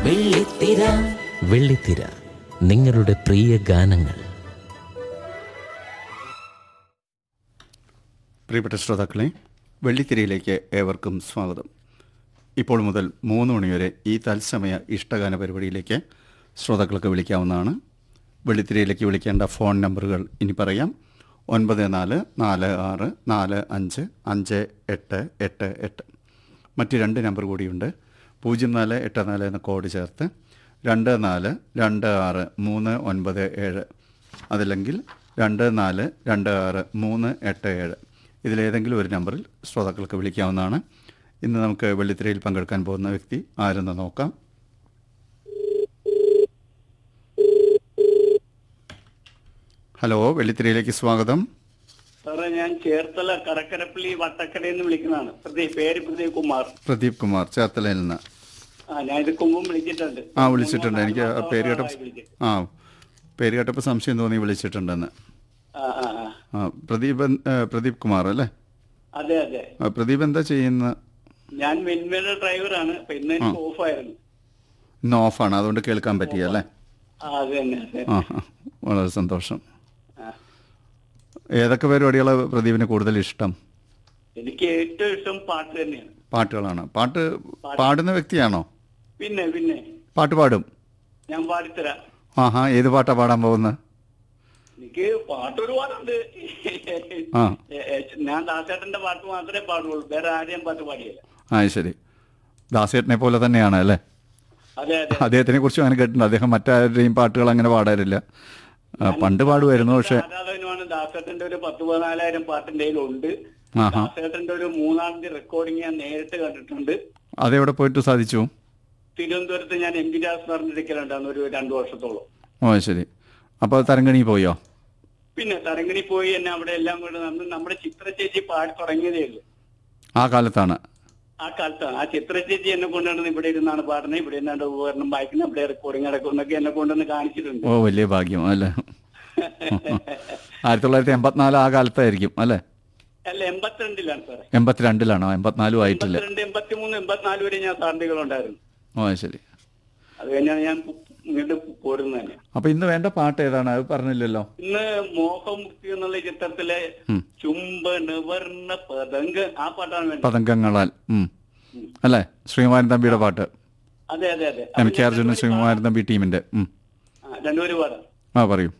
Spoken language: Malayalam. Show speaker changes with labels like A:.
A: വെള്ളിത്തിര
B: വെള്ളിത്തിര നിങ്ങളുടെ പ്രിയ ഗാനങ്ങൾ
C: പ്രിയപ്പെട്ട ശ്രോതാക്കളെ വെള്ളിത്തിരയിലേക്ക് ഏവർക്കും സ്വാഗതം ഇപ്പോൾ മുതൽ മൂന്ന് മണിവരെ ഈ തത്സമയ ഇഷ്ടഗാന പരിപാടിയിലേക്ക് ശ്രോതാക്കൾക്ക് വിളിക്കാവുന്നതാണ് വെള്ളിത്തിരയിലേക്ക് വിളിക്കേണ്ട ഫോൺ നമ്പറുകൾ ഇനി പറയാം ഒൻപത് നാല് നാല് ആറ് നാല് അഞ്ച് അഞ്ച് എട്ട് എട്ട് എട്ട് മറ്റ് രണ്ട് നമ്പർ കൂടിയുണ്ട് പൂജ്യം നാല് എട്ട് നാല് എന്ന കോഡ് ചേർത്ത് രണ്ട് നാല് രണ്ട് ആറ് മൂന്ന് ഒൻപത് ഏഴ് അതല്ലെങ്കിൽ രണ്ട് നാല് രണ്ട് ആറ് മൂന്ന് എട്ട് ഏഴ് ഇതിലേതെങ്കിലും ഒരു നമ്പറിൽ ശ്രോതാക്കൾക്ക് വിളിക്കാവുന്നതാണ് ഇന്ന് നമുക്ക് വെള്ളിത്തിരയിൽ പങ്കെടുക്കാൻ പോകുന്ന വ്യക്തി ആരെന്ന് നോക്കാം ഹലോ വെള്ളിത്തിരയിലേക്ക് സ്വാഗതം
D: സാറേ ഞാൻ ചേർത്തല കടക്കരപ്പള്ളി വട്ടക്കടയിൽ നിന്ന് വിളിക്കുന്നതാണ് പ്രദീപ് പേര് പ്രദീപ് കുമാർ
C: പ്രദീപ് കുമാർ ചേർത്തലയിൽ നിന്ന്
D: ആ ഞാൻ ഇത് കുമ്പും വിളിച്ചിട്ടുണ്ട്
C: ആ വിളിച്ചിട്ടുണ്ട് എനിക്ക് ആ പേര്
D: മാസത്തോളമായി
C: കേട്ടപ്പോൾ
D: വിളിച്ചിട്ട്.
C: ആ പേര് കേട്ടപ്പോൾ സംശയം തോന്നി വിളിച്ചിട്ടുണ്ടെന്ന്
D: ആ ആ ആ.
C: ആ പ്രദീപ് എൻ- ഏ, പ്രദീപ് കുമാർ അല്ലേ
D: അതെ അതെ
C: ആ, പ്രദീപ് എന്താ ചെയ്യുന്ന
D: ഞാൻ വെൻമേല ഡ്രൈവറാണ് അപ്പൊ ഇന്ന് എനിക്ക് ഓഫായിരുന്നു
C: ഇന്ന് ഓഫാണ് അതുകൊണ്ട് കേൾക്കാൻ പറ്റിയ അല്ലേ
D: ആ അത് തന്നെ അതെ
C: ആ ആ, വളരെ സന്തോഷം
D: ആ.
C: ഏതൊക്കെ പരിപാടികളാണ് പ്രദീപിന് കൂടുതൽ ഇഷ്ടം
D: എനിക്ക് ഏറ്റവും ഇഷ്ടം പാട്ട് തന്നെയാണ്
C: പാട്ടുകളാണ് പാട്ട് പാടുന്ന വ്യക്തിയാണോ
D: പിന്നെ പിന്നെ
C: പാട്ട് പാടും
D: ഞാൻ പാടിത്തരാം
C: ആഹാ ഏത് പാട്ടാ പാടാൻ പോകുന്നത്
D: എനിക്ക് പാട്ട് ഒരുപാടുണ്ട്
C: ആ.
D: ഏ, ഏ, ഞാൻ ദാസേട്ടന്റെ പാട്ട് മാത്രമേ പാടുള്ളൂ വേറെ ആരെയും പാട്ട് പാടിയില്ല
C: ആ ശരി ദാസേട്ടനെ പോലെ തന്നെയാണ് അല്ലേ
D: അതെ അതെ
C: അദ്ദേഹത്തിനെ കുറിച്ച് അങ്ങനെ കേട്ടിട്ടുണ്ട് അദ്ദേഹം മറ്റാരുടെയും പാട്ടുകൾ അങ്ങനെ പാടാറില്ല ആ, പണ്ട് പാടുമായിരുന്നു പക്ഷെ
D: ആരാധകനുമാണ് ദാസേട്ടന്റെ ഒരു പത്ത് പതിനാലായിരം പാട്ടിന്റെ കയ്യിലുണ്ട്
C: ആഹാ
D: ദാസേട്ടന്റെ ഒരു മൂന്നാം തീയതി റെക്കോർഡിംഗ് ഞാൻ നേരിട്ട് കണ്ടിട്ടുണ്ട്
C: അതെവിടെ പോയിട്ട് സാധിച്ചു
D: തിരുവനന്തപുരത്ത് ഞാൻ എം പി ദാസ് പറഞ്ഞിരിക്കലുണ്ടായിരുന്നു ഒരു രണ്ടു വർഷത്തോളം
C: ഓ ശരി അപ്പോൾ തരങ്കണി പോയോ
D: പിന്നെ തരങ്കണി പോയി എന്നെ അവിടെ എല്ലാം കൊണ്ട് നമ്മൾ നമ്മുടെ ചിത്ര ചേച്ചി പാടി തുടങ്ങിയതേ ഉള്ളൂ
C: ആ കാലത്താണ്
D: ആ കാലത്താണ് ആ ചിത്ര ചേച്ചി എന്നെ കൊണ്ടുവന്ന് ഇവിടെ ഇരുന്നാണ് പാടുന്നത് ഇവിടെ ഇരുന്നാണ്ട് ഉപകരണം വായിക്കുന്നത് അവിടെ റെക്കോർഡിംഗ് നടക്കുന്നൊക്കെ എന്നെ കൊണ്ടുവന്ന് കാണിച്ചിട്ടുണ്ട്
C: ഓ വലിയ ഭാഗ്യം അല്ലേ ആയിരത്തി തൊള്ളായിരത്തി എൺപത്തിനാല് ആ കാലത്തായിരിക്കും അല്ലേ
D: അല്ല എൺപത്തിരണ്ടിലാണ് സാറേ
C: എൺപത്തിരണ്ടിലാണോ എൺപത്തിനാലും ആയിട്ടില്ല
D: എൺപത്തിരണ്ട് എൺപത്തിമൂന്ന് എൺപത്തിനാല് വരെ ഞാൻ സാറിന്റികളുണ്ടായിരുന്നു
C: ഓ ശരി
D: അത് കഴിഞ്ഞാണ് ഞാൻ ഇങ്ങോട്ട് പോരുന്നത് തന്നെ
C: അപ്പൊ ഇന്ന് വേണ്ട പാട്ട് ഏതാണ് അത് പറഞ്ഞില്ലല്ലോ
D: ഇന്ന് മോഹമുക്തി എന്നുള്ള ചിത്രത്തിലെ
C: ഉം.
D: ചുംബന വർണ്ണ പതങ്ക ആ പാട്ടാണ് വേണ്ടത്
C: പതങ്കങ്ങളാൽ ഉം. അല്ലേ ശ്രീകുമാരൻ തമ്പിയുടെ പാട്ട്
D: അതെ അതെ അതെ
C: എം കെ അർജുനൻ ശ്രീകുമാരൻ തമ്പി ടീമിന്റെ ഉം.
D: ആ, രണ്ടുപേരും പാടാം
C: ആ പറയൂ